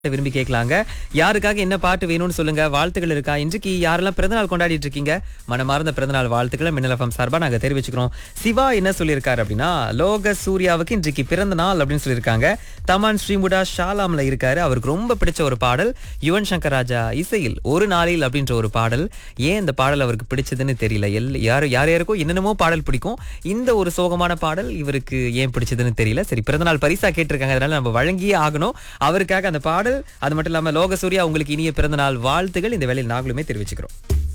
விரும்பி கேட்கலாங்க யாருக்காக என்ன பாட்டு வேணும்னு சொல்லுங்க வாழ்த்துக்கள் இருக்கா இன்றைக்கு யாரெல்லாம் பிறந்தநாள் கொண்டாடிட்டு இருக்கீங்க மனமார்ந்த பிறந்தநாள் வாழ்த்துக்களை மின்னலஃபம் சார்பா நாங்க தெரிவிச்சுக்கிறோம் சிவா என்ன சொல்லியிருக்காரு அப்படின்னா லோக சூர்யாவுக்கு இன்றைக்கு பிறந்த நாள் அப்படின்னு சொல்லியிருக்காங்க தமான் ஸ்ரீமுடா ஷாலாம்ல இருக்காரு அவருக்கு ரொம்ப பிடிச்ச ஒரு பாடல் யுவன் சங்கர் ராஜா இசையில் ஒரு நாளில் அப்படின்ற ஒரு பாடல் ஏன் இந்த பாடல் அவருக்கு பிடிச்சதுன்னு தெரியல எல் யார் யார் யாருக்கோ என்னென்னமோ பாடல் பிடிக்கும் இந்த ஒரு சோகமான பாடல் இவருக்கு ஏன் பிடிச்சதுன்னு தெரியல சரி பிறந்தநாள் பரிசா கேட்டிருக்காங்க அதனால நம்ம வழங்கியே ஆகணும் அவருக்காக அந்த பாடல் அது மட்டும் இல்லாம லோக சூர்யா உங்களுக்கு இனிய பிறந்தநாள் வாழ்த்துகள் இந்த வேளையில் நாங்களுமே தெரிவிச்சுக்கிறோம்